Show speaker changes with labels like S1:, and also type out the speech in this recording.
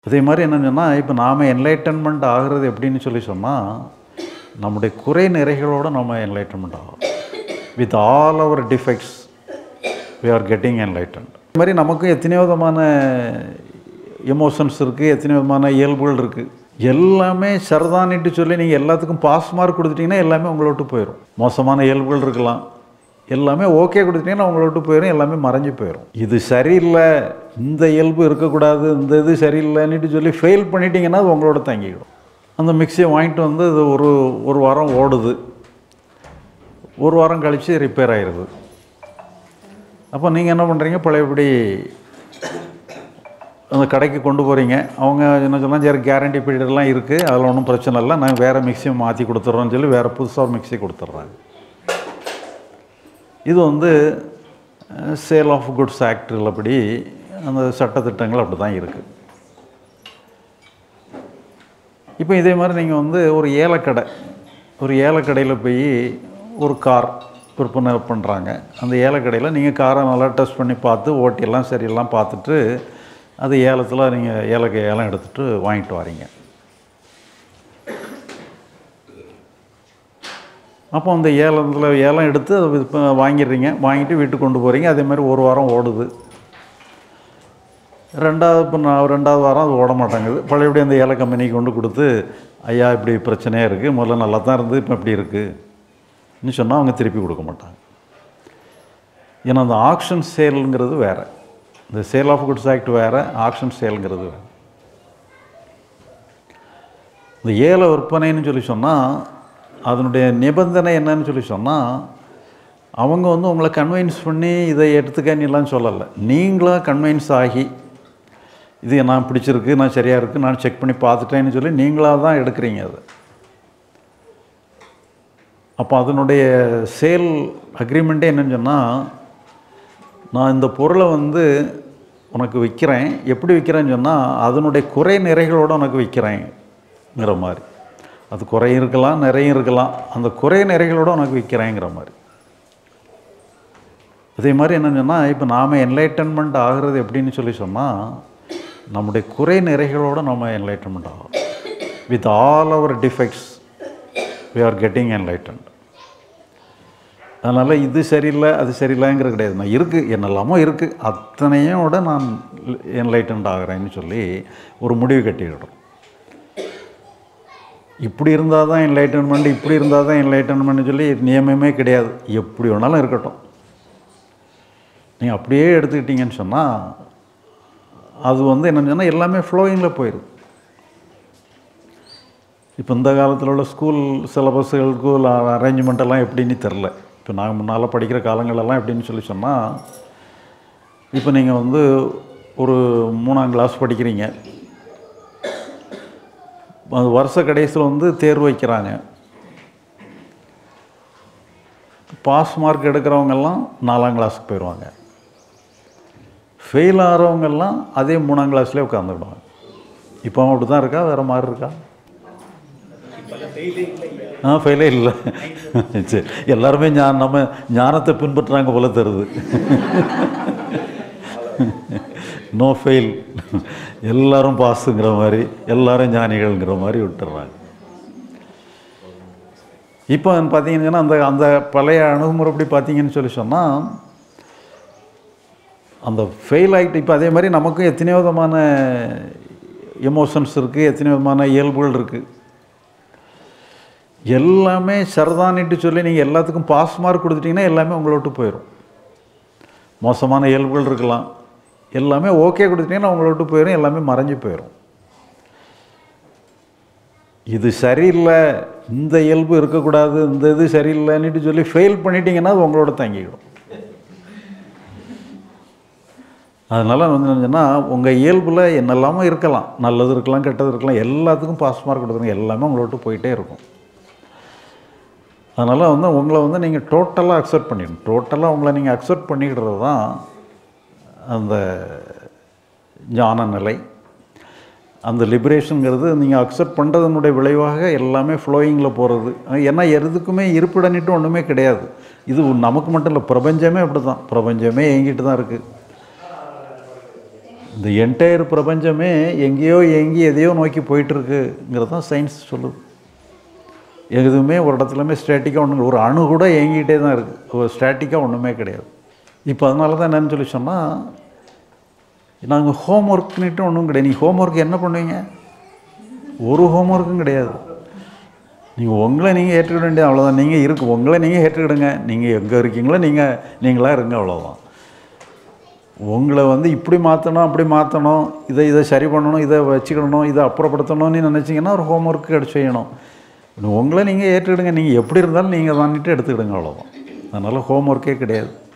S1: அதே மாதிரி என்னன்னு சொன்னால் இப்போ நாம் என்லைட்டன்மெண்ட் ஆகிறது எப்படின்னு சொல்லி சொன்னால் நம்முடைய குறை நிறைகளோடு நம்ம என்லைட்டன்மெண்ட் ஆகும் with all our defects we are getting enlightened இது மாதிரி நமக்கும் எத்தனையோ விதமான எமோஷன்ஸ் இருக்குது எத்தனையோ விதமான இயல்புகள் இருக்குது எல்லாமே சரிதானிட்டு சொல்லி நீங்கள் எல்லாத்துக்கும் பாஸ் மார்க் கொடுத்துட்டீங்கன்னா எல்லாமே உங்களை விட்டு போயிடும் மோசமான இயல்புகள் இருக்கலாம் எல்லாமே ஓகே கொடுத்துட்டீங்கன்னா உங்களை விட்டு போயிடும் எல்லாமே மறைஞ்சு போயிடும் இது சரியில்லை இந்த இயல்பு இருக்கக்கூடாது இந்த இது சரியில்லைன்னுட்டு சொல்லி ஃபெயில் பண்ணிட்டீங்கன்னா அது உங்களோட தங்கிடும் அந்த மிக்சியை வாங்கிட்டு வந்து இது ஒரு ஒரு வாரம் ஓடுது ஒரு வாரம் கழித்து ரிப்பேர் ஆயிடுது அப்போ நீங்கள் என்ன பண்ணுறீங்க பழையபடி அந்த கடைக்கு கொண்டு போகிறீங்க அவங்க என்ன சொன்னால் சரி கேரண்டி பீரியட்லாம் இருக்குது அதில் ஒன்றும் பிரச்சனை இல்லை நாங்கள் வேறு மிக்சியை மாற்றி கொடுத்துட்றோன்னு சொல்லி வேறு புதுசாக ஒரு மிக்சி கொடுத்துட்றாங்க இது வந்து சேல் ஆஃப் குட்ஸ் ஆக்டில் அப்படி அந்த சட்டத்திட்டங்கள் அப்படி தான் இருக்குது இப்போ இதே மாதிரி நீங்கள் வந்து ஒரு ஏலக்கடை ஒரு ஏலக்கடையில் போய் ஒரு கார் விற்பனை பண்ணுறாங்க அந்த ஏலக்கடையில் நீங்கள் காரை நல்லா டெஸ்ட் பண்ணி பார்த்து ஓட்டியெல்லாம் சரியெல்லாம் பார்த்துட்டு அது ஏலத்தில் நீங்கள் ஏலக்க ஏலம் எடுத்துகிட்டு வாங்கிட்டு வரீங்க அப்போ அந்த ஏலத்தில் ஏலம் எடுத்து அதை விற்ப வாங்கிடுறீங்க வாங்கிட்டு வீட்டுக்கு கொண்டு போகிறீங்க அதே மாதிரி ஒரு வாரம் ஓடுது ரெண்டாவது இப்போ நான் ரெண்டாவது வாரம் அது ஓட மாட்டேங்குது பழையபடி அந்த ஏல கம்பெனிக்கு கொண்டு கொடுத்து ஐயா இப்படி பிரச்சனையாக இருக்குது முதல்ல நல்லா தான் இருந்து இப்போ இப்படி இருக்குன்னு சொன்னால் அவங்க திருப்பி கொடுக்க மாட்டாங்க ஏன்னா அந்த ஆக்ஷன் சேலுங்கிறது வேறு இந்த சேல் ஆஃப் குட்ஸ் ஆக்ட் வேறு ஆக்ஷன் சேலுங்கிறது வேறு இந்த ஏல விற்பனைன்னு சொல்லி சொன்னால் அதனுடைய நிபந்தனை என்னன்னு சொல்லி சொன்னால் அவங்க வந்து உங்களை கன்வின்ஸ் பண்ணி இதை எடுத்துக்கன்னுலாம் சொல்லலை நீங்களாக கன்வின்ஸ் ஆகி இது நான் பிடிச்சிருக்கு நான் சரியாக இருக்குது நான் செக் பண்ணி பார்த்துட்டேன்னு சொல்லி நீங்களாக தான் எடுக்கிறீங்க அது அப்போ அதனுடைய சேல் அக்ரிமெண்ட்டே என்னன்னு சொன்னால் நான் இந்த பொருளை வந்து உனக்கு விற்கிறேன் எப்படி விற்கிறேன்னு சொன்னால் அதனுடைய குறை நிறைகளோடு உனக்கு விற்கிறேங்கிற மாதிரி அது குறை இருக்கலாம் நிறையும் இருக்கலாம் அந்த குறை நிறைகளோடு உனக்கு விற்கிறேங்கிற மாதிரி அதே மாதிரி என்னன்னு சொன்னால் இப்போ நாம் என்லைட்டன்மெண்ட் ஆகிறது எப்படின்னு சொல்லி சொன்னால் நம்முடைய குறை நிறைகளோடு நம்ம என்லைட்டன்மெண்ட் ஆகும் with all our defects we are getting enlightened அதனால் இது சரியில்லை அது சரியில்லைங்கிறது கிடையாது நான் இருக்குது என்னெல்லாமோ இருக்குது அத்தனையோட நான் என்லைட்டன்ட் ஆகிறேன்னு சொல்லி ஒரு முடிவு கட்டிக்கிடுறோம் இப்படி இருந்தால் தான் என்லைட்டன்மெண்ட் இப்படி இருந்தால் தான் என்லைட்டன்மெண்ட்னு சொல்லி நியமமே கிடையாது எப்படி வேணாலும் இருக்கட்டும் நீங்கள் அப்படியே எடுத்துக்கிட்டீங்கன்னு சொன்னால் அது வந்து என்னன்னு சொன்னால் எல்லாமே ஃப்ளோயிங்கில் போயிடுது இப்போ இந்த காலத்தில் உள்ள ஸ்கூல் சிலபஸ்கள் ஸ்கூல் அரேஞ்ச்மெண்ட் எல்லாம் எப்படின்னு தெரில இப்போ நாங்கள் முன்னால் படிக்கிற காலங்களெல்லாம் எப்படின்னு சொல்லி சொன்னால் இப்போ நீங்கள் வந்து ஒரு மூணாம் கிளாஸ் படிக்கிறீங்க அது வருஷ கடைசியில் வந்து தேர்வு வைக்கிறாங்க பாஸ் மார்க் எடுக்கிறவங்கெல்லாம் நாலாம் கிளாஸுக்கு போயிடுவாங்க ஃபெயில் ஆகிறவங்கெல்லாம் அதே மூணாம் கிளாஸ்லேயே உட்காந்துக்கிடுவாங்க இப்போ அப்படி தான் இருக்கா வேறு மாதிரி இருக்கா ஆ ஃபெயிலே இல்லை சரி எல்லாருமே ஞா நம்ம ஞானத்தை பின்பற்றுறாங்க போல தருது நோ ஃபெயில் எல்லாரும் பாஸுங்கிற மாதிரி எல்லாரும் ஞானிகள்ங்கிற மாதிரி விட்டுறாங்க இப்போ பார்த்தீங்கன்னா அந்த அந்த பழைய அணுகுமுறைப்படி பார்த்தீங்கன்னு சொல்லி சொன்னால் அந்த ஃபெயில் ஆகிட்டு இப்போ அதே மாதிரி நமக்கும் எத்தனையோ விதமான எமோஷன்ஸ் இருக்குது எத்தனையோ விதமான இயல்புகள் இருக்குது எல்லாமே சரிதானிட்டு சொல்லி நீங்கள் எல்லாத்துக்கும் பாஸ் மார்க் கொடுத்துட்டீங்கன்னா எல்லாமே உங்களை விட்டு போயிடும் மோசமான இயல்புகள் இருக்கலாம் எல்லாமே ஓகே கொடுத்துட்டீங்கன்னா உங்களை விட்டு போயிடும் எல்லாமே மறைஞ்சு போயிடும் இது சரியில்லை இந்த இயல்பு இருக்கக்கூடாது இந்த இது சரியில்லைன்னுட்டு சொல்லி ஃபெயில் பண்ணிட்டீங்கன்னா அது உங்களோட தங்கிடும் அதனால் வந்து என்னன்னா உங்கள் இயல்பில் என்னெல்லாமோ இருக்கலாம் நல்லது இருக்கலாம் கெட்டது இருக்கலாம் எல்லாத்துக்கும் பாஸ் மார்க் கொடுக்குறீங்க எல்லாமே உங்களை விட்டு போயிட்டே இருக்கும் அதனால் வந்து உங்களை வந்து நீங்கள் டோட்டலாக அக்செப்ட் பண்ணிடணும் டோட்டலாக உங்களை நீங்கள் அக்செப்ட் பண்ணிக்கிடுறது தான் அந்த ஞான நிலை அந்த லிபரேஷனுங்கிறது நீங்கள் அக்செப்ட் பண்ணுறதனுடைய விளைவாக எல்லாமே ஃப்ளோயிங்கில் போகிறது ஏன்னா எதுக்குமே இருப்பிடனிட்டு ஒன்றுமே கிடையாது இது நமக்கு மட்டும் இல்லை பிரபஞ்சமே அப்படி தான் பிரபஞ்சமே எங்கிட்டு தான் இருக்குது இந்த என்டையர் பிரபஞ்சமே எங்கேயோ எங்கேயோ எதையோ நோக்கி போயிட்டுருக்குங்கிறது தான் சயின்ஸ் சொல்லுது எதுவுமே ஒரு இடத்துலையுமே ஸ்டாட்டிக்காக ஒன்று ஒரு அணு கூட இயங்கிக்கிட்டே தான் இருக்குது ஒரு ஸ்டாட்டிக்காக ஒன்றுமே கிடையாது இப்போ அதனால தான் என்னன்னு சொல்லி சொன்னால் நாங்கள் ஹோம் ஒர்க்னுட்டு ஒன்றும் கிடையாது நீங்கள் ஹோம் ஒர்க் என்ன பண்ணுவீங்க ஒரு ஹோம் ஒர்க்கும் கிடையாது நீங்கள் உங்களை நீங்கள் ஏற்றுக்கிட வேண்டியது அவ்வளோதான் நீங்கள் இருக்கு உங்களை நீங்கள் ஏற்றுக்கிடுங்க நீங்கள் எங்கே இருக்கீங்களோ நீங்கள் நீங்களாக இருங்க அவ்வளோதான் உங்களை வந்து இப்படி மாற்றணும் அப்படி மாற்றணும் இதை இதை சரி பண்ணணும் இதை வச்சுக்கிடணும் இதை அப்புறப்படுத்தணும்னு நினச்சிங்கன்னா ஒரு ஹோம் ஒர்க்கு எடுத்து செய்யணும் உங்களை நீங்கள் ஏற்றுக்கிடுங்க நீங்கள் எப்படி இருந்தாலும் நீங்கள் தான்ட்டு எடுத்துக்கிடுங்க அவ்வளோதான் அதனால் ஹோம் ஒர்க்கே கிடையாது